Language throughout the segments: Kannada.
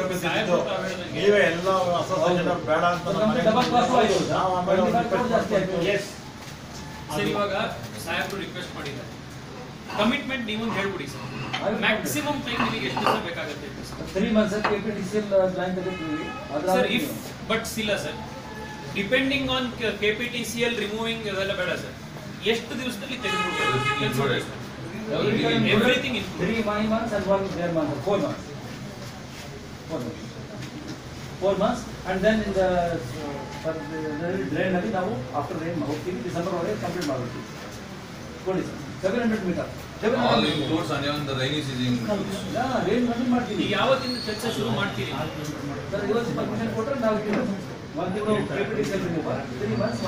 ಸಾಹೇಬ್ರು ಬಿದ್ದಿದ್ದು. ತಾವ್ ಹೇಳ್ದಂಗೆ. ನೀವೇ ಎಲ್ಲ ಅಸೋಸಿಯೇಷನ್ ಬೇಡ ಅಂತ ನಮ್ಮ ನಮ್ಗೆ ಮನೆಗೆ ಡಬಲ್ ಕಾಸ್ಟ್ ಆಯ್ತು. ನಾವು ಆಮೇಲೆ ಅವ್ರಿಗೆ ಟ್ವೆಂಟಿ ಫೈವ್ ಜಾಸ್ತಿ ಆಯ್ತು. Yes. ಸರ್ ಇವಾಗ ಸಾಹೇಬ್ರು ರಿಕ್ವೆಸ್ಟ್ ಮಾಡಿದ್ದಾರೆ ಕಮಿಟ್ಮೆಂಟ್ ನೀವೊಂದು ಹೇಳ್ಬಿಡಿ ಸರ್ ಆಯ್ತು. ಮ್ಯಾಕ್ಸಿಮಮ್ ಟೈಮ್ ನಿಮಗೆ ಎಷ್ಟು ದಿವಸ ಬೇಕಾಗುತ್ತೆ ತ್ರೀ ಮಂತ್ಸ್ ಕೆಪಿಟಿಸಿಎಲ್ ಪ್ಲಾನ್ ತೆಗೆದ್ವಿ ಸರ್ ಇಫ್ ಬಟ್ ಇಲ್ಲ sir depending on K P T C L removing ಅದೆಲ್ಲ ಬೇಡ ಸರ್ ಎಷ್ಟು ದಿವಸದಲ್ಲಿ ತೆಗೆದುಬಿಡ್ಬೋದು everything in three my months and one there month four months four months four months and then in the drain ಅಲ್ಲಿ ನಾವು ಆಫ್ಟರ್ ಡ್ರೈನ್ ಹೋಗ್ತೀವಿ ಡಿಸೆಂಬರ್ ಒಳಗೆ ಕಂಪ್ಲೀಟ್ ಮಾಡ್ಬಿಡ್ತೀವಿ ಕೊಡಿ sir seven hundred metre seven All hundred includes on even the rainy season. Drain complete ಮಾಡ್ತೀವಿ ಈಗ ಯಾವತ್ತಿಂದ ಕೆಲಸ ಶುರು ಮಾಡ್ತೀರಿ ಸರ್ ಇವತ್ತು ಪರ್ಮಿಷನ್ ಕೊಟ್ಟರೆ ನಾವು ಒಂದು ತಿಂಗಳು ಕೆಪಿಟಿಸಿಎಲ್ ರಿಮೂವ್ ತ್ರೀ ಮಂತ್ಸ್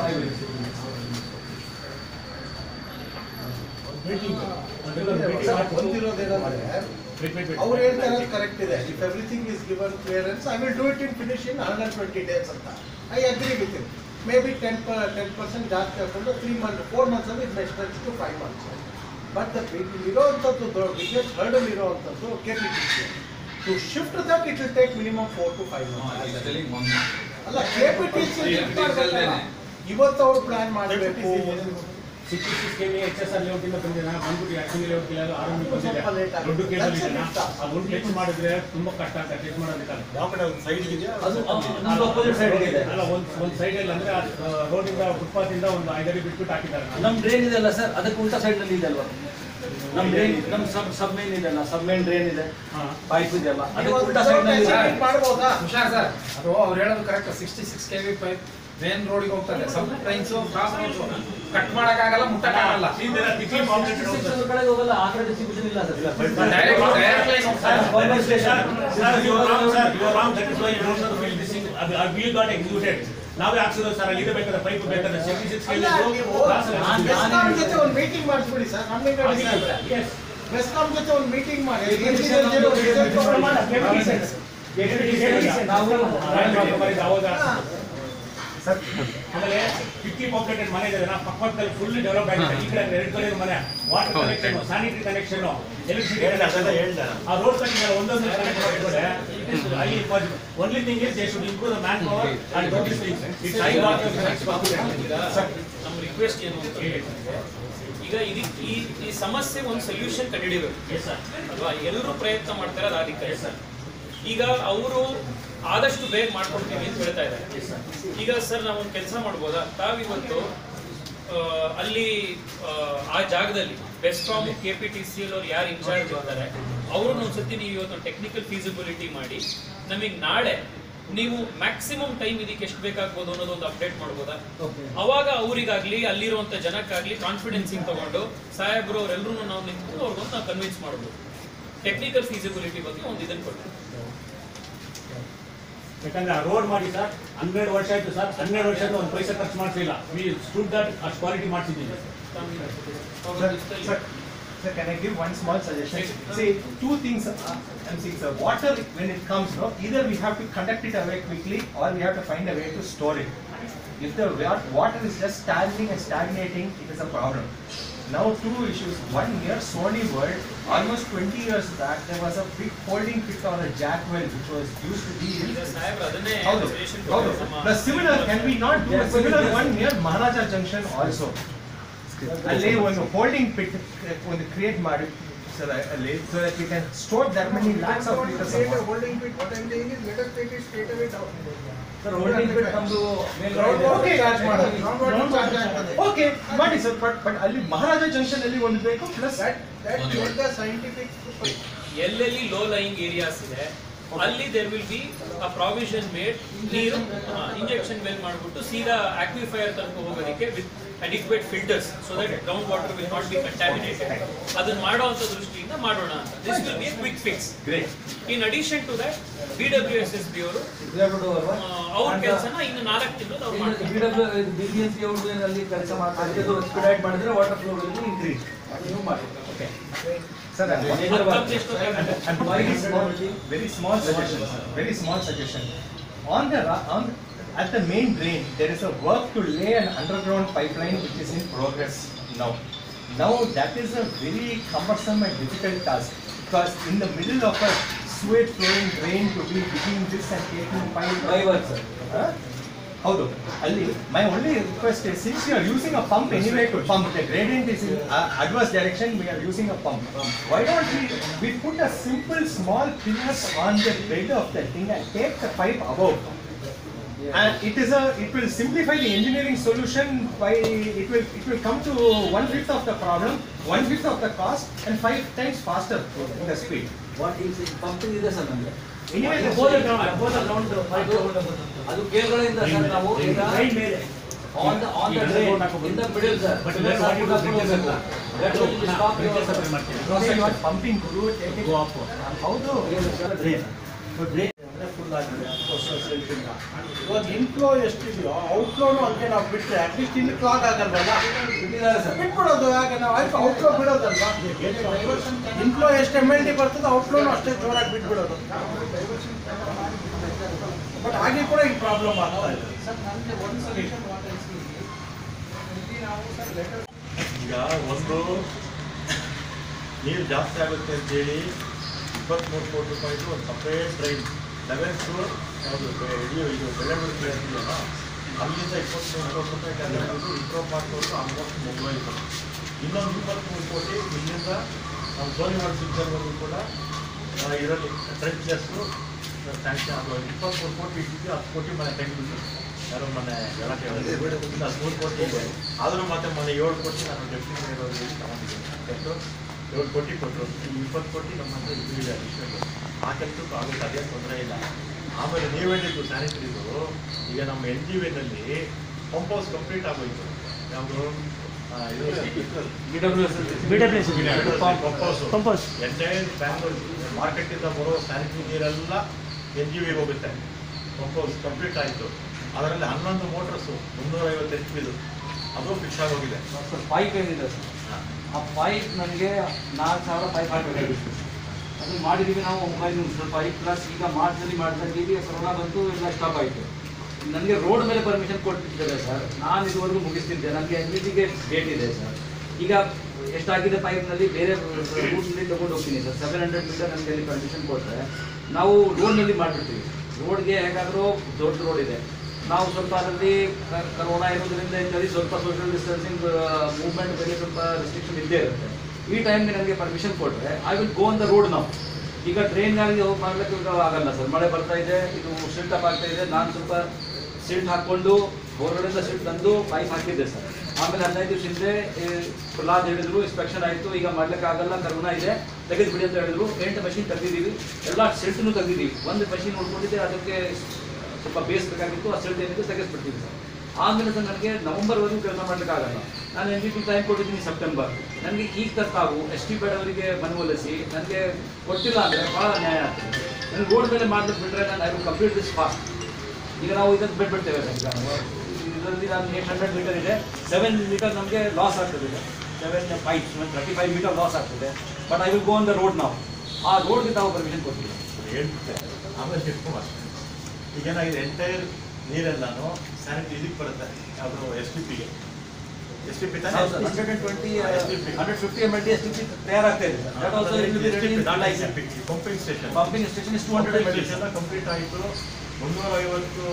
ಒಂದಿರೋದೇನಂದ್ರೆ ಅವ್ರು ಹೇಳ್ತಾ ಇರೋದು ಕರೆಕ್ಟ್ ಇದೆ if everything is given clearance I will do it in finish in hundred twenty days ಅಂತ I agree with it maybe ten ten percent ಜಾಸ್ತಿ ಹಾಕೊಂಡು ತ್ರೀ ಮಂತ್ ಫೋರ್ ಮಂತ್ಸ್ ಅಲ್ಲಿ it extends to five months but the ಇರೋವಂಥದ್ದು ಬಿಗ್ಗೆಸ್ಟ್ ಹರ್ಡಲ್ ಇರೋವಂಥದ್ದು K P T C to shift that it will take minimum four to five No, he's months telling one month. ಅಲ್ಲ ಕೆ ಪಿ ಟಿ ಸಿ ಇವತ್ತು ಅವ್ರು ಪ್ಲಾನ್ ಮಾಡಬೇಕು sixty six K V H S ಅಲ್ಲಿ ಲೇಔಟಿಂದ ಬಂದಿದೆ ಬಂದ್ಬಿಟ್ಟು ಆಕ್ಚುಲಿ ಲೇಔಟ್ ಇಲ್ಲ ಆರಂಭ ಬಂದಿದೆ ಸ್ವಲ್ಪ late ಆಗಿದೆ. ದೊಡ್ಡ ಕೇಬಲ್ That's ಇದೆ it. ಅದನ್ನು ಟೆಚ್ ಮಾಡಿದ್ರೆ ತುಂಬಾ ಕಷ್ಟ ಆಗ್ತದೆ ಟೆಚ್ ಮಾಡೋದಕ್ಕಾಗಲ್ಲ ಯಾವ ಕಡೆ ಒಂದು ಸೈಡ್ ಇದೆಯಾ ಅದು ನಮ್ದು ಅಪೋಸಿಟ್ ಸೈಡ್ ಇದೆ ಅಲ್ಲ ಒಂದ್ ಒಂದ್ ಸೈಡ್ ಅಲ್ಲಿ ಅಂದ್ರೆ ರೋಡ್ ಇಂದ ಫುಟ್ಪಾತ್ ಇಂದ ಒಂದು ಐದಡಿ ಬಿಟ್ಬಿಟ್ಟು ಹಾಕಿದ್ದಾರೆ ನಮ್ ಡ್ರೈನ್ ಇದೆ ಅಲ್ಲ ಸರ್ ಅದಕ್ಕೆ ಉಲ್ಟಾ ಸೈಡ್ ನಲ್ಲಿ ಇದೆ ಅಲ್ವಾ ನಮ್ ಡ್ರೈನ್ ನಮ್ ಸಬ್ ಸಬ್ ಮೇನ್ ಇದೆ ಅಲ್ಲ ಸಬ್ ಮೇನ್ ಡ್ರೈನ್ ಇದೆ ಹಾ. ಪೈಪ್ ಇದೆ ಅಲ್ಲ ಅದಕ್ಕೆ ಉಲ್ಟಾ ಸೈಡ್ ನಲ್ಲಿ ಇದೆ ಮಾಡ್ಬೋದಾ ಹುಷಾರ್ ಸರ್ ಅದು ಅವ್ರು ಹೇಳೋದು correct sixty six K V pipe main ರೋಡಿಗೆ ಹೋಗ್ತದೆ sub drains cross roads cut ಮಾಡಕ್ಕಾಗಲ್ಲ ಮುಟ್ಟಕ್ಕಾಗಲ್ಲ ಸಿಕ್ಸ್ ಕಡೆಗೆ ಹೋಗಲ್ಲ ಆ ಕಡೆ ಡಿಸ್ಟ್ರಿಬ್ಯೂಷನ್ ಇಲ್ಲ ಸರ್ ಡೈರೆಕ್ಟ್ ಡೈರೆಕ್ಟ್ ಲೈನ್ ಹೋಗ್ತದೆ ಗೌರ್ಮೆಂಟ್ ಸ್ಟೇಷನ್ ನಾವೇ ಹಾಕ್ಸಿರೋದು ಸರ್ ಅಲ್ಲಿ ಬೇಕಾದ್ರೆ ಪೈಪ್ ಬೇಕಾದ್ರೆ ಸಿಕ್ಸ್ಟಿ ಸಿಕ್ಸ್ ಅಲ್ಲ, ನೀವು ಮೆಸ್ಕಾಂ ಜೊತೆ ಒಂದು ಮೀಟಿಂಗ್ ಮಾಡಿಸ್ಬಿಡಿ ಸರ್ ನಮ್ಮಿಂದ ಮೆಸ್ಕಾಂ ಜೊತೆ ಒಂದು ಮೀಟಿಂಗ್ ಮಾಡಿ ಆಮೇಲೆ ಫಿಫ್ಟಿ ಪಾಪ್ಯುಲೇಟೆಡ್ ಮನೆ ಇದೆ ನಾವು ಪಕ್ಕದಲ್ಲಿ ಫುಲ್ ಡೆವಲಪ್ ಆಗಿದೆ ಈ ಕಡೆ ಎರಡು ಕಡೆ ಮನೆ water connection sanitary connection electricity ಹೇಳ್ದೆ, ಅದೆಲ್ಲ ಹೇಳ್ದೆ ನಾನು. ಆ ರೋಡ್ ಕಟ್ಟಿಂಗ್ ಒಂದೊಂದು ಕನೆಕ್ಟ್ ಮಾಡಿದ್ರೆ ಅಲ್ಲಿ only thing is they should improve the manpower and don't this things it's high water ಈಗ ನಮ್ಮ ರಿಕ್ವೆಸ್ಟ್ ಏನು ಅಂತ ಹೇಳಿದ್ರೆ, ಈಗ ಇದಕ್ಕೆ ಈ ಈ ಸಮಸ್ಯೆ ಒಂದು ಸೊಲ್ಯೂಷನ್ ಕಂಡುಹಿಡಿಬೇಕು ಎಸ್ ಸರ್ ಅಲ್ವಾ ಎಲ್ಲರೂ ಪ್ರಯತ್ನ ಮಾಡ್ತಾರೆ ಅದು ಅದಕ್ಕೆ ಈಗ ಅವರು ಆದಷ್ಟು ಬೇಗ ಮಾಡ್ಕೊಡ್ತೀವಿ ಅಂತ ಹೇಳ್ತಾ ಇದ್ದಾರೆ ಈಗ ಸರ್ ನಾವು ಒಂದು ಕೆಲಸ ಮಾಡ್ಬೋದಾ ತಾವಿವತ್ತು ಆ, ಅಲ್ಲಿ ಆ, ಆ ಜಾಗದಲ್ಲಿ BESCOM K P T C L ಅವ್ರು ಯಾರು ಇನ್ಚಾರ್ಜ್ ಇರ್ತಾರೆ ಅವ್ರನ್ನ ಒಂದ್ಸತಿ ನೀವು ಇವತ್ತು ಟೆಕ್ನಿಕಲ್ ಫೀಸಿಬಿಲಿಟಿ ಮಾಡಿ ನಮಗೆ ನಾಳೆ ನೀವು ಮ್ಯಾಕ್ಸಿಮಮ್ ಟೈಮ್ ಇದಕ್ಕೆ ಎಷ್ಟು ಬೇಕಾಗ್ಬೋದು ಅನ್ನೋದೊಂದು ಅಪ್ಡೇಟ್ ಮಾಡ್ಬೋದಾ ಅವಾಗ ಅವರಿಗಾಗ್ಲಿ ಅಲ್ಲಿರುವಂತ ಜನಕ್ಕಾಗ್ಲಿ ಕಾನ್ಫಿಡೆನ್ಸಿಂಗ್ ತಗೊಂಡು ಸಾಹೇಬ್ರು ಅವರೆಲ್ಲರೂ ನಾವು ನಿಂತ್ಕೊಂಡು ಅವ್ರಿಗೊಂದು ನಾವು ಕನ್ವಿನ್ಸ್ ಮಾಡ್ಬೋದು ಟೆಕ್ನಿಕಲ್ ಫೀಸಿಬಿಲಿಟಿ ಬಗ್ಗೆ ಒಂದು ಇದನ್ನು ಕೊಟ್ಟು ಯಾಕಂದ್ರೆ ಆ ರೋಡ್ ಮಾಡಿ ಸರ್ ಹನ್ನೆರಡು ವರ್ಷ ಆಯ್ತು ಸರ್ ಹನ್ನೆರಡು ವರ್ಷ ಆಯ್ತು ಒಂದು ಪೈಸೆ ಖರ್ಚು ಮಾಡ್ತಿಲ್ಲ ವಿ ಸ್ಟುಡ್ ದಟ್ ಅಷ್ಟು ಕ್ವಾಲಿಟಿ ಮಾಡ್ತಿದ್ದೀವಿ Sir, sir, can I give one small suggestion? See, two things, uh, I'm saying, sir, water, when it comes, no, either we have to conduct it away quickly or we have to find a way to store it. If the wa- water is just standing and stagnating, it is a problem. Now, two issues. One near Sony World, almost 20 years back, there was a big holding pit or a jack well which was used to be in ಈಗ ಸಾಹೇಬ್ರು ಅದನ್ನೇ ಹೌದು suggestion ಹೌದು ಕೊಟ್ಟಿದ್ದು ನಮ್ಮ- The similar, can we not do a similar one near Maharaja Junction also? ಅಲ್ಲಿ ಒಂದು ಹೋಲ್ಡಿಂಗ್ ಪಿಟ್ ಒಂದು ಕ್ರಿಯೇಟ್ ಮಾಡಿ ಸರ್ ಅಲ್ಲಿ so that we can store that many lakhs of litres of holding pit, what I'm saying is let us take it straight away down. Sir holding ಬಿಟ್ಟು ನಮ್ದು Ground water Okay. charge ಮಾಡೋದು. Ground water charge ಆಗ್ತದೆ. ಓಕೆ ಮಾಡಿ ಸರ್ ಬಟ್ ಬಟ್ ಅಲ್ಲಿ ಮಹಾರಾಜ ಜಂಕ್ಷನ್ ಅಲ್ಲಿ ಒಂದು ಬೇಕು plus That, that let the scientific. ಎಲ್ಲೆಲ್ಲಿ ಲೋ ಲೈಯಿಂಗ್ ಏರಿಯಾಸ್ ಇದೆ ಅಲ್ಲಿ there will be a provision made ನೀರು ಇಂಜೆಕ್ಷನ್ ವೆಲ್ ಮಾಡ್ಬಿಟ್ಟು ಸೀದಾ ಆಕ್ವಿಫೈರ್ ತನಕ ಹೋಗೋದಕ್ಕೆ with adequate filters so that ground water will not be contaminated ಅದನ್ನ ಮಾಡುವಂತ ದೃಷ್ಟಿಯಿಂದ ಮಾಡೋಣ ಅಂತ this will be quick fix great in addition to that B W S S B ಅವರು ಅವ್ರ ಕೆಲಸನ ಇನ್ನು ನಾಲ್ಕು ತಿಂಗಳು ಅವ್ರು ಮಾಡ್ತಾರೆ ಬಿಬಿಎಂಪಿ ಅವರು ಅಲ್ಲಿ ಕೆಲಸ ಮಾಡ್ತಾರೆ ಇದು ಎಕ್ಸ್ಪಿಡೈಟ್ ಮಾಡಿದ್ರೆ ವಾಟರ್ ಫ್ಲೋ ವಿಲ್ ಇನ್ಕ್ರೀಸ್ ನೀವು ಮಾಡಿ ಓಕೆ ಸರ್ ಹತ್ತತ್ತು ಎಷ್ಟು And very small, very small suggestion, sir. Very small suggestion. On the ra- on at the main drain, there is a work to lay an underground pipeline which is in progress now. Now that is a very cumbersome and difficult task because in the middle of a sewage flowing drain to be between this and taking pipe. Fiber, sir. Huh? ಹೌದು ಅಲ್ಲಿ my only request is since you are using a pump anyway to pump the gradient is in adverse direction we are using a pump why don't we we put a simple small pillars on the bed of the thing and take the pipe above And it is a, it will simplify the engineering solution by, it will, it will come to one fifth of the problem, one fifth of the cost, and five times faster in the speed. What is pumping ಇದೆ ಸರ್ ನಮಗೆ Anyway, the ಬೋರ್ ಗ್ರೌಂಡ್ ಅದು ಕೇಳ್ಗಳಿಂದ ಸರ್ ನಾವು ಈಗ on the on the drain in the middle sir But that's what you do, bridges ಅಲ್ಲ. That will stop Bridges separate ಮಾಡ್ತೀವಿ. Because you are pumping Guru, take it. ಹೌದು ಫುಲ್ ಆಗಿದೆ ಇವಾಗ ಇನ್ಫ್ಲೋ ಎಷ್ಟಿದೆಯೋ ಔಟ್ಫ್ಲೋನು ಹಂಗೆ ನಾವು ಬಿಟ್ಟರೆ ಅಟ್ಲೀಸ್ಟ್ ಇಲ್ಲಿ ಕ್ಲಾಗ್ ಆಗಲ್ವಲ್ಲ ಬಿಟ್ಟಿದ್ದಾರೆ ಸರ್ ಬಿಟ್ಬಿಡೋದು ಯಾಕೆ ನಾವು ಆಯ್ತು ಔಟ್ಫ್ಲೋ ಬಿಡೋದಲ್ವಾ ಇನ್ಫ್ಲೋ ಎಷ್ಟು ಎಮ್ ಎಲ್ ಡಿ ಬರ್ತದೆ ಔಟ್ಫ್ಲೋನು ಅಷ್ಟೇ ಜೋರಾಗಿ ಬಿಟ್ಬಿಡೋದು ಬಟ್ ಹಾಗೆ ಕೂಡ ಈ ಪ್ರಾಬ್ಲಮ್ ಆಗ್ತಾ ಇದೆ ಈಗ ಒಂದು ನೀರು ಜಾಸ್ತಿ ಆಗುತ್ತೆ ಅಂತೇಳಿ ಇಪ್ಪತ್ತ್ಮೂರು ಕೋಟಿ ರೂಪಾಯಿದು ಒಂದು ಸಪ್ರೇಟ್ ಟ್ರೈನ್ ಲೆವೆನ್ತ್ ಯಾವುದು ಇದು ಇದು ಬೆಳೆಗಳು ಪ್ಲೇಸ್ ಇದೆಯಲ್ಲ ಅಲ್ಲಿಂದ ಇಪ್ಪತ್ತ್ಮೂರು ಕೋಟಿ ರೂಪಾಯಿ ಕರೆದು ಇಂಪ್ರೂವ್ ಮಾಡ್ಕೊಂಡು ಆಲ್ಮೋಸ್ಟ್ ಮುಗಿದೋಯ್ತು ಇನ್ನೊಂದು ಇಪ್ಪತ್ತ್ಮೂರು ಕೋಟಿ ಇಲ್ಲಿಂದ ನಮ್ಮ ಸೋನಿವಾಡ ಸಿಕ್ಚರ್ವರೆಗೂ ಕೂಡ ಇದರಲ್ಲಿ ಟ್ರೆಂಚರ್ಸು ಸ್ಯಾಂಕ್ಷನ್ ಆಗೋದು ಇಪ್ಪತ್ತ್ಮೂರು ಕೋಟಿ ಇಟ್ಟಿದ್ದು ಹತ್ತು ಕೋಟಿ ಮನೆ ತೆಗೆದು ಯಾರೋ ಮನೆ ಗಲಾಟೆ ಹೇಳಿದ್ರು. ಇನ್ನು ಹದಿಮೂರು ಕೋಟಿ ಇದೆ ಆದರೂ ಮತ್ತೆ ಮೊನ್ನೆ ಏಳು ಕೋಟಿ ನಾನು ಡೆಪ್ಟಿ ಮೇಯರ್ವರಿಗೆ ತಗೊಂಡಿದ್ದೀನಿ ಎಷ್ಟು ಏಳು ಕೋಟಿ ಕೊಟ್ಟರು ಈ ಇಪ್ಪತ್ತು ಕೋಟಿ ನಮ್ಮ ಹತ್ರ ಇದು ಇದೆ ಅಡಿಷನಲ್ ಆ ಕೆಲಸಕ್ಕೂ ಆಗುತ್ತೆ ಅದೇ ತೊಂದರೆ ಇಲ್ಲ ಆಮೇಲೆ ನೀವು ಹೇಳಿದ್ದು ಸ್ಯಾನಿಟರಿದು ಈಗ ನಮ್ಮ ಎನ್ ಜಿ ವಿನಲ್ಲಿ ಪಂಪ್ ಹೌಸ್ ಕಂಪ್ಲೀಟ್ ಆಗೋಯ್ತು ಯಾವುದು ಪಂಪ್ ಹೌಸ್ ಎಂಟೈರ್ ಬ್ಯಾಂಗ್ಳೂರ್ ಮಾರ್ಕೆಟಿಂದ ಬರೋ ಸ್ಯಾನಿಟರಿ ನೀರೆಲ್ಲ ಎನ್ ಜಿ ವಿಗೆ ಹೋಗುತ್ತೆ ಪಂಪ್ ಹೌಸ್ ಕಂಪ್ಲೀಟ್ ಆಯಿತು ಅದರಲ್ಲಿ ಹನ್ನೊಂದು ಮೋಟ್ರಸ್ಸು ಮುನ್ನೂರೈವತ್ತು ಎಚ್ ಪಿದು ಅದು ಫಿಕ್ಸ್ ಆಗೋಗಿದೆ ಸರ್ ಪೈಪ್ ಏನಿದೆ ಸರ್ ಆ ಪೈಪ್ ನನಗೆ ನಾಲ್ಕು ಸಾವಿರ ಪೈಪ್ ಹಾಕಬೇಕಾಗಿತ್ತು ಅದು ಮಾಡಿದ್ದೀವಿ ನಾವು ಒಂಬೈನೂರು ಸ್ವಲ್ಪ ಪೈಪ್ ಪ್ಲಸ್ ಈಗ ಮಾರ್ಚಲ್ಲಿ ಮಾಡ್ತಾ ಇದ್ದೀವಿ ಕೊರೋನಾ ಬಂತು ಎಲ್ಲ ಸ್ಟಾಪ್ ಆಯಿತು ನನಗೆ ರೋಡ್ ಮೇಲೆ ಪರ್ಮಿಷನ್ ಕೊಟ್ಟಿದ್ದಾರೆ ಸರ್ ನಾನು ಇದುವರೆಗೂ ಮುಗಿಸ್ತಿದ್ದೆ ನನಗೆ ಎನ್ ಗೆ ಡೇಟ್ ಇದೆ ಸರ್ ಈಗ ಎಷ್ಟಾಗಿದೆ ಪೈಪ್ನಲ್ಲಿ ಬೇರೆ ರೂಟ್ನಲ್ಲಿ ತಗೊಂಡು ಹೋಗ್ತೀನಿ ಸರ್ ಸೆವೆನ್ ಹಂಡ್ರೆಡ್ ಮೀಟರ್ ನನಗೆ ಅಲ್ಲಿ ಪರ್ಮಿಷನ್ ಕೊಟ್ಟರೆ ನಾವು ರೋಡ್ನಲ್ಲಿ ಮಾಡಿಬಿಡ್ತೀವಿ ರೋಡ್ಗೆ ಹೇಗಾದರೂ ದೊಡ್ಡ ರೋಡ್ ಇದೆ ನಾವು ಸ್ವಲ್ಪ ಅದರಲ್ಲಿ ಕ- ಕರೋನಾ ಇರೋದ್ರಿಂದ ಇದ್ದಲ್ಲಿ ಸ್ವಲ್ಪ ಸೋಷಿಯಲ್ ಡಿಸ್ಟೆನ್ಸಿಂಗ್ ಮೂವ್ಮೆಂಟ್ ಬಗ್ಗೆ ಸ್ವಲ್ಪ ರೆಸ್ಟ್ರಿಕ್ಷನ್ ಇದ್ದೇ ಇರುತ್ತೆ ಈ ಟೈಮ್ಗೆ ನನಗೆ ಪರ್ಮಿಷನ್ ಕೊಟ್ಟರೆ I will go on the road ನಾವು ಈಗ ಟ್ರೈನ್ಗಾಗಿ ಹೋಗಿ ಮಾಡ್ಲಿಕ್ಕೆ ಈಗ ಆಗಲ್ಲ ಸರ್ ಮಳೆ ಬರ್ತಾ ಇದೆ ಇದು ಸಿಲ್ಟ್ ಅಪ್ ಆಗ್ತಾ ಇದೆ ನಾನು ಸ್ವಲ್ಪ ಸಿಲ್ಟ್ ಹಾಕ್ಕೊಂಡು ಹೊರಗಡೆಯಿಂದ ಸಿಲ್ಟ್ ತಂದು ಪೈಪ್ ಹಾಕಿದ್ದೆ ಸರ್ ಆಮೇಲೆ ಹದಿನೈದು ದಿವಸ ಹಿಂದೆ ಈ ಪ್ರಹ್ಲಾದ್ ಹೇಳಿದ್ರು ಇನ್ಸ್ಪೆಕ್ಷನ್ ಆಯಿತು ಈಗ ಮಾಡ್ಲಿಕ್ಕೆ ಆಗಲ್ಲ ಕರೋನಾ ಇದೆ ತೆಗೆದು ಬಿಡಿ ಅಂತ ಹೇಳಿದ್ರು ಎಂಟು ಮಷಿನ್ ತೆಗೆದಿದ್ದೀವಿ ಎಲ್ಲ ಸಿಲ್ಟ್ನು ತೆಗೆದಿದ್ದೀವಿ ಒಂದು ಮಷಿನ್ ನೋಡ್ಕೊಂಡಿದ್ದೆ ಅದಕ್ಕೆ ಸ್ವಲ್ಪ ಬೇಯಿಸ್ಬೇಕಾಗಿತ್ತು ಆ ಸಿಲ್ಟ್ ಏನಿದೆ ತೆಗೆಸ್ಬಿಡ್ತೀವಿ ಸರ್ ಆಮೇಲೆ ಸರ್ ನನಗೆ ನವೆಂಬರ್ವರೆಗೂ ಕೆಲಸ ಮಾಡ್ಲಿಕ್ಕೆ ಆಗಲ್ಲ ನಾನು ಎನ್ ಜಿ ಪಿ ಟೈಮ್ ಕೊಟ್ಟಿದ್ದೀನಿ ಸೆಪ್ಟೆಂಬರ್ ನನಗೆ ಈಗ ತರ್ತಾವು ಎಸ್ ಟಿ ಬೇಡ ಅವರಿಗೆ ಮನವೊಲಿಸಿ ನನಗೆ ಕೊಟ್ಟಿಲ್ಲ ಅಂದರೆ ಭಾಳ ನ್ಯಾಯ ಆಗ್ತದೆ ನನಗೆ ರೋಡ್ ಮೇಲೆ ಮಾಡ್ಲಿಕ್ಕೆ ಬಿಟ್ಟರೆ ನಾನು I will complete this fast ಈಗ ನಾವು ಇದನ್ನು ಬಿಟ್ಬಿಡ್ತೇವೆ ಸರ್ ಈಗ ಇದರಲ್ಲಿ ನಾನು ಏಟ್ ಹಂಡ್ರೆಡ್ ಮೀಟರ್ ಇದೆ ಸೆವೆನ್ ಮೀಟರ್ ನಮಗೆ ಲಾಸ್ ಆಗ್ತದೆ seven five thirty five metre loss ಆಗ್ತದೆ but I will go on the road ನಾವು ಆ ರೋಡ್ಗೆ ತಾವು ಪರ್ಮಿಷನ್ ಕೊಟ್ಟಿಲ್ಲ ಹೇಳ್ಬಿಟ್ಟೆ ಆಮೇಲೆ ಇಟ್ಕೊಂಬ ಈಗ ಏನಾಗಿದೆ ಎಂಟೈರ್ ನೀರೆಲ್ಲಾನು ಸ್ಯಾನಿಟರಿ ಇದಕ್ಕೆ ಬರುತ್ತೆ ಯಾವುದು ಎಸ್ ಟಿ ಪಿಗೆ S T P hundred and twenty hundred fifty M L D S T ತಯಾರಾಗ್ತಾ ಇದೆ that also will be ready in pumping station pumping station is two hundred M L D station complete ಆಯಿತು ಮುನ್ನೂರ ಐವತ್ತು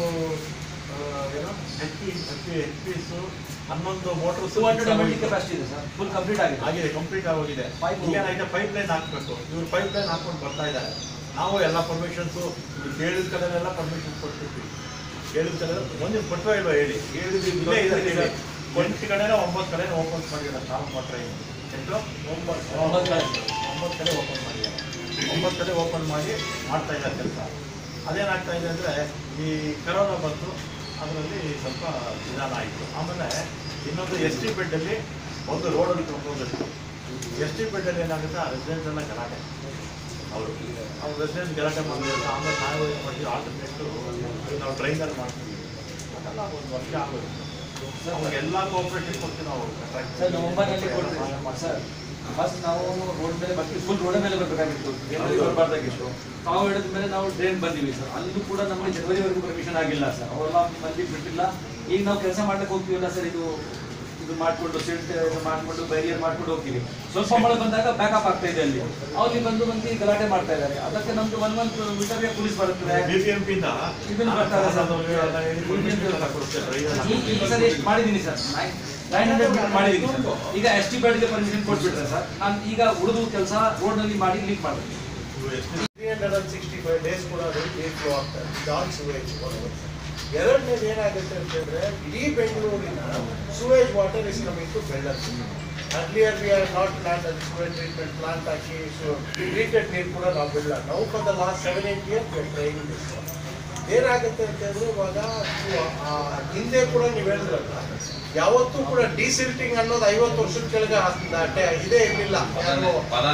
ಏನು H P H P H ಪಿಸು ಹನ್ನೊಂದು motors two hundred M L D capacity ಇದೆ ಸರ್ ಫುಲ್ ಕಂಪ್ಲೀಟ್ ಆಗಿದೆ ಆಗಿದೆ ಕಂಪ್ಲೀಟ್ ಆಗೋಗಿದೆ Pipe ಈಗ ಏನಾಗಿದೆ ಪೈಪ್ ಲೈನ್ ಹಾಕಬೇಕು ಇವ್ರು ಪೈಪ್ ಲೈನ್ ಹಾಕೊಂಡು ಬರ್ತಾ ಇದ್ದಾರೆ ನಾವು ಎಲ್ಲ ಪರ್ಮಿಷನ್ಸು ಇದು ಕೇಳಿದ ಕಡೆನೆಲ್ಲ ಪರ್ಮಿಷನ್ ಕೊಟ್ಬಿಟ್ವಿ ಕೇಳಿದ ಕಡೆ ಒಂದಿನ ಕೊಟ್ಟರೋ ಇಲ್ವಾ ಹೇಳಿ ಹೇಳಿದ್ವಿ ಇಲ್ಲೇ ಇದೆ ಹೇಳಿ ಎಂಟು ಕಡೆನ ಒಂಬತ್ತು ಕಡೆ ಓಪನ್ ಮಾಡಿದ್ದಾರೆ ನಾವು ಕೊಟ್ಟರೆ ಎಂಟು ಒಂಬತ್ತು ಒಂಬತ್ತು ಕಡೆ. ಒಂಬತ್ತು ಕಡೆ ಓಪನ್ ಮಾಡಿದ್ದಾರೆ ಒಂಬತ್ತು ಕಡೆ ಓಪನ್ ಮಾಡಿ ಮಾಡ್ತಾ ಇದ್ದಾರೆ ಕೆಲಸ ಅದೇನಾಗ್ತಾ ಇದೆ ಅಂದರೆ ಈ ಕರೋನಾ ಬಂತು ಅದರಲ್ಲಿ ಸ್ವಲ್ಪ ನಿಧಾನ ಆಯಿತು ಆಮೇಲೆ ಇನ್ನೊಂದು ಎಸ್ ಟಿ ಬೆಡ್ಡಲ್ಲಿ ಒಂದು ರೋಡಲ್ಲಿ ತೊಗೊಂಡಷ್ಟು ಎಸ್ ಟಿ ಬೆಡ್ಡಲ್ಲಿ ಏನಾಗುತ್ತೆ ಆ ರೆಸಿಡೆಂಟ್ ಎಲ್ಲ ಗಲಾಟೆ ಅವರು ಅವ್ರು ರೆಸಿಡೆಂಟ್ ಗಲಾಟೆ ಮಾಡಿದ್ರೆ ಆಮೇಲೆ ನಾವು ಏನು ಮಾಡ್ತೀವಿ ಆಲ್ಟರ್ನೇಟು ನಾವು ಟ್ರೈನರ್ ಮಾಡ್ತೀವಿ ಅದೆಲ್ಲ ಒಂದು ವರ್ಷ ಆಗೋದು ಅವಾಗೆಲ್ಲ ಕೋಆಪ್ರೇಟಿವ್ ಕೊಡ್ತೀವಿ ನಾವು ಸರ್ ನವೆಂಬರ್ನಲ್ಲಿ ಕೊಡ್ತೀವಿ ಸರ್ ಫಸ್ಟ್ ನಾವು ರೋಡ್ ಮೇಲೆ ಬರ್ತೀವಿ ಫುಲ್ ರೋಡ್ ಮೇಲೆ ಬರಬೇಕಾಗಿತ್ತು ಜನವರಿ ಬರಬಾರ್ದಾಗಿತ್ತು ತಾವು ಹೇಳಿದ ಮೇಲೆ ನಾವು ಟ್ರೈನ್ ಬಂದಿವಿ ಸರ್ ಅಲ್ಲೂ ಕೂಡ ನಮಗೆ ಜನವರಿವರೆಗೂ ಪರ್ಮಿಷನ್ ಆಗಿಲ್ಲ ಸರ್ ಅವೆಲ್ಲ ಮಂದಿ ಬಿಟ್ಟಿಲ್ಲ ಈಗ ನಾವು ಕೆಲಸ ಮಾಡ್ಲಿಕ್ಕೆ ಹೋಗ್ತೀವಲ್ಲ ಸರ್ ಇದು ಇದು ಮಾಡ್ಕೊಂಡು ಸಿಲ್ಟ್ ಇದು ಮಾಡ್ಕೊಂಡು ಬ್ಯಾರಿಯರ್ ಮಾಡ್ಕೊಂಡು ಹೋಗ್ತೀವಿ ಸ್ವಲ್ಪ ಮಳೆ ಬಂದಾಗ ಬ್ಯಾಕಪ್ ಆಗ್ತಾ ಇದೆ ಅಲ್ಲಿ ಅವ್ರಿಗೆ ಬಂದು ಬಂದು ಗಲಾಟೆ ಮಾಡ್ತಾ ಇದ್ದಾರೆ ಅದಕ್ಕೆ ನಮ್ದು ಒನ್ ಮಂತ್ ಮೀಟರ್ಗೆ ಪೊಲೀಸ್ ಬರ್ತದೆ BBMP ಇಂದ ಇದನ್ನು ಬರ್ತಾರೆ ಸರ್. ಎಲ್ಲ ಹೇಳಿ ಎಲ್ಲ ಕೊಡ್ತಾರೆ, driver ಎಲ್ಲ ಈ- ಈ ಸರಿ ಎಷ್ಟು ಮಾಡಿದ್ದೀನಿ ಸರ್ ನೈನ್ ಹಂಡ್ರೆಡ್ ಮೀಟರ್ ಮಾಡಿದ್ದೀನಿ ಸರ್ ಈಗ ಎಸ್ ಟಿ ಗೆ ಪರ್ಮಿಷನ್ ಕೊಟ್ಬಿಟ್ರೆ ಸರ್ ನಾನು ಈಗ ಉಳಿದು ಕೆಲಸ ರೋಡ್ನಲ್ಲಿ ಮಾಡಿ ಲೀಕ್ ಮಾಡ್ತೀನಿ ಇವು ಎಷ್ಟು three hundred and sixty five days ಕೂಡ ಅದು ನೀರು ಫ್ಲೋ ಆಗ್ತದೆ ಡಾನ್ ಸುವೇಜ್ ಎರಡನೇದು ಏನಾಗುತ್ತೆ ಅಂತಂದ್ರೆ ಇಡೀ ಬೆಂಗಳೂರಿನ sewage water is coming to ಬೆಳ್ಳರ್ earlier we are not plant ಅದು ಸುವೇಜ್ ಟ್ರೀಟ್ಮೆಂಟ್ ಪ್ಲಾಂಟ್ ಹಾಕಿ ಟ್ರೀಟೆಡ್ ನೀರು ಕೂಡ ನಾವು ಬಿಡಲ್ಲ ನಾವು for the last seven eight year drain ಏನಾಗುತ್ತೆ ಅಂತಂದ್ರೆ ಇವಾಗ ಇವು ಆ ಹಿಂದೆ ಕೂಡ ನೀವು ಹೇಳಿದ್ರಲ್ಲ ಯಾವತ್ತೂ ಕೂಡ ಡಿಸಿಲ್ಟಿಂಗ್ ಅನ್ನೋದು ಐವತ್ತು ವರ್ಷದ ಕೆಳಗೆ ಆ- ಟ- ಇದೇ ಇರಲಿಲ್ಲ ಯಾರು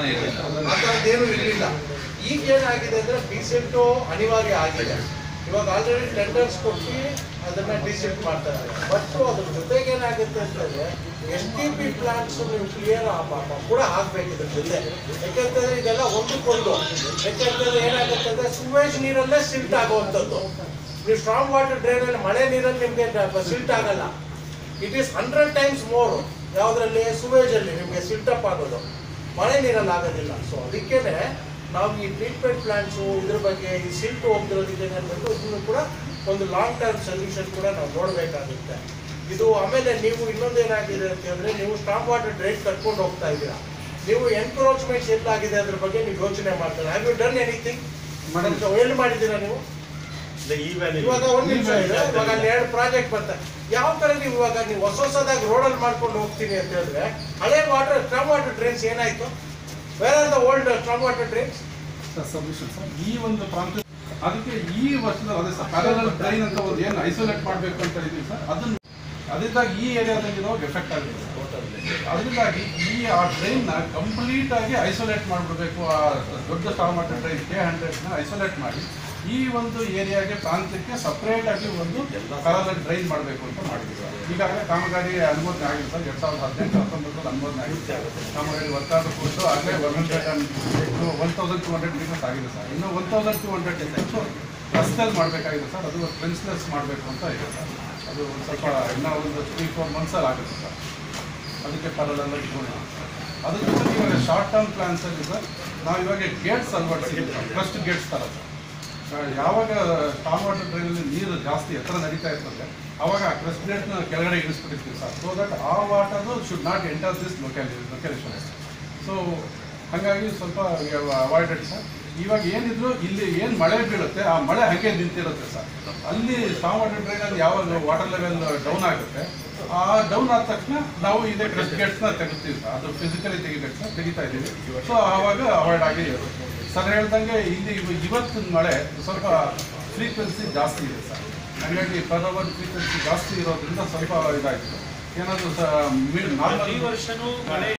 ಆ ಥರದ್ದೇನು ಇರಲಿಲ್ಲ ಈಗ ಏನಾಗಿದೆ ಅಂದ್ರೆ ಡಿಸೆಂಟು ಅನಿವಾರ್ಯ ಆಗಿದೆ ಇವಾಗ ಆಲ್ರೆಡಿ ಟೆಂಡರ್ಸ್ ಕೊಟ್ಟು ಅದನ್ನ ಡಿಸೆಂಟ್ ಮಾಡ್ತಾ ಇದ್ದಾರೆ ಬಟ್ ಅದ್ರ ಜೊತೆಗೆ ಏನಾಗುತ್ತೆ ಅಂತಂದ್ರೆ ಎಸ್ ಟಿ ಪಿ ಪ್ಲಾಂಟ್ಸ್ ನೀವು ಕ್ಲಿಯರ್ ಕೂಡ ಆಗ್ಬೇಕು ಇದ್ರ ಜೊತೆ ಯಾಕೆಂತಂದ್ರೆ ಇದೆಲ್ಲ ಒಂದಕ್ಕೊಂದು ಯಾಕೆಂತಂದ್ರೆ ಏನಾಗುತ್ತೆ ಅಂದ್ರೆ ಸುವೇಜ್ ನೀರಲ್ಲೇ ಸಿಲ್ಟ್ ಆಗುವಂಥದ್ದು ನೀವು ಸ್ಟ್ರಾಂಗ್ ವಾಟರ್ ಡ್ರೈನಲ್ಲಿ ಮಳೆ ನೀರಲ್ಲಿ ನಿಮಗೆ ಸಿಲ್ಟ್ ಆಗಲ್ಲ it is hundred times more ಯಾವುದ್ರಲ್ಲಿ ಸುವೇಜಲ್ಲಿ ನಿಮಗೆ ಸಿಲ್ಟಪ್ ಆಗೋದು ಮಳೆ ನೀರಲ್ಲಿ ಆಗೋದಿಲ್ಲ ಸೊ ಅದಕ್ಕೇನೆ ನಾವು ಈ ಟ್ರೀಟ್ಮೆಂಟ್ ಪ್ಲಾಂಟ್ಸು ಇದ್ರ ಬಗ್ಗೆ ಈ ಸಿಲ್ಟ್ ಹೋಗ್ತಿರೋದಕ್ಕೆ ಏನಾಗಬೇಕು ಇದನ್ನು ಕೂಡ ಒಂದು ಲಾಂಗ್ ಟರ್ಮ್ ಸೊಲ್ಯೂಷನ್ ಕೂಡ ನಾವು ನೋಡಬೇಕಾಗುತ್ತೆ ಇದು ಆಮೇಲೆ ನೀವು ಇನ್ನೊಂದು ಏನಾಗಿದೆ ಅಂತ ಹೇಳಿದ್ರೆ ನೀವು ಸ್ಟಾಪ್ ವಾಟರ್ ಡ್ರೈನ್ ಕಟ್ಕೊಂಡು ಹೋಗ್ತಾ ಇದ್ದೀರಾ ನೀವು ಎನ್ಕ್ರೋಚ್ಮೆಂಟ್ಸ್ ಎಲ್ಲಾಗಿದೆ ಅದ್ರ ಬಗ್ಗೆ ನೀವು ಯೋಚನೆ ಮಾಡ್ತಾರೆ ಹ್ಯಾವ್ ಯು ಡನ್ ಎನಿಥಿಂಗ್ ಎಲ್ಲಿ ಮಾಡಿದ್ದೀರಾ ನೀವು ಇಲ್ಲ, ಈ ವ್ಯಾಲಿ ಇವಾಗ ಒಂದ್ ನಿಮಿಷ ಇದೆ ಇವಾಗ ಅಲ್ಲಿ ಎರಡು ಪ್ರಾಜೆಕ್ಟ್ ಬರ್ತಾರೆ ಯಾವ ತರ ನೀವು ಇವಾಗ ನೀವು ಹೊಸ ಹೊಸದಾಗಿ ರೋಡಲ್ಲಿ ಮಾಡ್ಕೊಂಡು ಹೋಗ್ತೀನಿ ಅಂತ ಹೇಳಿದ್ರೆ ಹಳೆ ವಾಟರ್ ಸ್ಟ್ರಾಂಗ್ ವಾಟರ್ ಡ್ರೈನ್ಸ್ ಏನಾಯ್ತು where are the old storm water drains submission sir ಈ ಒಂದು ಪ್ರಾಂತ್ಯ ಅದಕ್ಕೆ ಈ ವರ್ಷದಲ್ಲಿ ಅದೇ ಸರ್ ಪ್ಯಾರಲಲ್ ಟ್ರೈನ್ ಅಂತ ಒಂದು ಏನು ಐಸೋಲೇಟ್ ಮಾಡಬೇಕು ಅಂತ ಇದೀವಿ ಸರ್ ಅದನ್ನ ಅದರಿಂದಾಗಿ ಈ ಏರಿಯಾದಲ್ಲಿ ಇರೋವಾಗ ಎಫೆಕ್ಟ್ ಆಗಿದೆ ಸರ್ ಅದರಿಂದಾಗಿ ಈ ಆ ಟ್ರೈನ್ನ ಕಂಪ್ಲೀಟ್ ಆಗಿ ಐಸೋಲೇಟ್ ಮಾಡಿಬಿಡ್ಬೇಕು ಆ ದೊಡ್ಡ ಸ್ಟಾರ್ಮಟ ಟ್ರೈನ್ ಕೆ ಹಂಡ್ರೆಡ್ನ ಐಸೋಲೇಟ್ ಮಾಡಿ ಈ ಒಂದು ಏರಿಯಾಗೆ ಪ್ರಾಂತ್ಯಕ್ಕೆ ಸಪ್ರೇಟ್ ಆಗಿ ಒಂದು ಪ್ಯಾರಲಲ್ ಟ್ರೈನ್ ಮಾಡಬೇಕು ಅಂತ ಮಾಡಿದ್ವಿ ಸರ್ ಈಗಾಗಲೇ ಕಾಮಗಾರಿ ಅನುಮೋದನೆ ಆಗಿದೆ ಸರ್ ಎರಡ್ ಸಾವಿರದ ಹದಿನೆಂಟು ಹತ್ತೊಂಬತ್ತರಲ್ಲಿ ಅನುಮೋದನೆ ಆಗಿದೆ ಕಾಮಗಾರಿ ವರ್ಕ್ ಆರ್ಡರ್ ಕೊಟ್ಟು ಆಗಲೇ one hundred one thousand two hundred metres ಆಗಿದೆ ಸರ್ ಇನ್ನು one thousand two hundred metres ರಸ್ತೆಯಲ್ಲಿ ಮಾಡಬೇಕಾಗಿದೆ ಸರ್ ಅದು ಫೆನ್ಸ್ಲೆಸ್ ಮಾಡಬೇಕು ಅಂತ ಇದೆ ಸರ್ ಅದು ಒಂದು ಸ್ವಲ್ಪ ಇನ್ನೂ ಒಂದು ತ್ರೀ ಫೋರ್ ಮಂತ್ಸಲ್ಲಿ ಆಗುತ್ತೆ ಸರ್ ಅದಕ್ಕೆ ಪರಲೆಲ್ಲ ಇಟ್ಕೊಂಡು ಅದ್ರ ಜೊತೆಗೆ ಇವಾಗ ಶಾರ್ಟ್ ಟರ್ಮ್ ಪ್ಲಾನ್ಸಲ್ಲಿ ಸರ್ ನಾವು ಇವಾಗ ಗೇಟ್ಸ್ ಅಳವಡಿಸಿದ್ದೀವಿ ಸರ್ ಫಸ್ಟ್ ಗೇಟ್ಸ್ ಥರ ಸರ್ ಆ, ಯಾವಾಗ ಸ್ಟಾಮ್ ವಾಟರ್ ಡ್ರೈನಲ್ಲಿ ನೀರು ಜಾಸ್ತಿ ಎತ್ತರ ನಡೀತಾ ಇರ್ತದೆ ಅವಾಗ ಆ ಕ್ರೆಸ್ಟ್ ಗೇಟ್ನ ಕೆಳಗಡೆ ಇಳಿಸ್ಬಿಟ್ಟಿರ್ತೀವಿ ಸರ್ ಸೊ ದಟ್ ಆ water should not enter this locally location so ಹಾಗಾಗಿ ಸ್ವಲ್ಪ ಅವಾಯ್ಡೆಡ್ ಸರ್ ಇವಾಗ ಏನಿದ್ರು ಇಲ್ಲಿ ಏನು ಮಳೆ ಬೀಳುತ್ತೆ ಆ ಮಳೆ ಹಾಗೆ ನಿಂತಿರುತ್ತೆ ಸರ್ ಅಲ್ಲಿ ಸ್ಟಾಮ್ ವಾಟರ್ ಡ್ರೈನಲ್ಲಿ ಯಾವಾಗ ವಾಟರ್ ಲೆವೆಲ್ ಡೌನ್ ಆಗುತ್ತೆ ಆ ಡೌನ್ ಆದ ತಕ್ಷಣ ನಾವು ಇದೇ ಕ್ರೆಸ್ಟ್ ಗೇಟ್ಸ್ನ ತೆಗಿತೀವಿ ಸರ್ ಅದು ಫಿಸಿಕಲಿ ತೆಗಿಬೇಕು ಸರ್ ತೆಗಿತಾ ಇದ್ದೀವಿ ಸೊ ಆವಾಗ ಅವಾಯ್ಡ್ ಆಗಿ ಸರ್ ಹೇಳ್ದಂಗೆ ಇಲ್ಲಿ ಇವ- ಇವತ್ತಿನ ಮಳೆ ಸ್ವಲ್ಪ ಫ್ರೀಕ್ವೆನ್ಸಿ ಜಾಸ್ತಿ ಇದೆ ಸರ್ ಹಾಗಾಗಿ ಪರ್ ಅವರ್ ಫ್ರೀಕ್ವೆನ್ಸಿ ಜಾಸ್ತಿ ಇರೋದ್ರಿಂದ ಸ್ವಲ್ಪ ಇದಾಗಿದೆ ಏನಾದರೂ ಸ ಈ ನಾರ್ಮಲ್ ವರ್ಷನೂ ಮಳೆ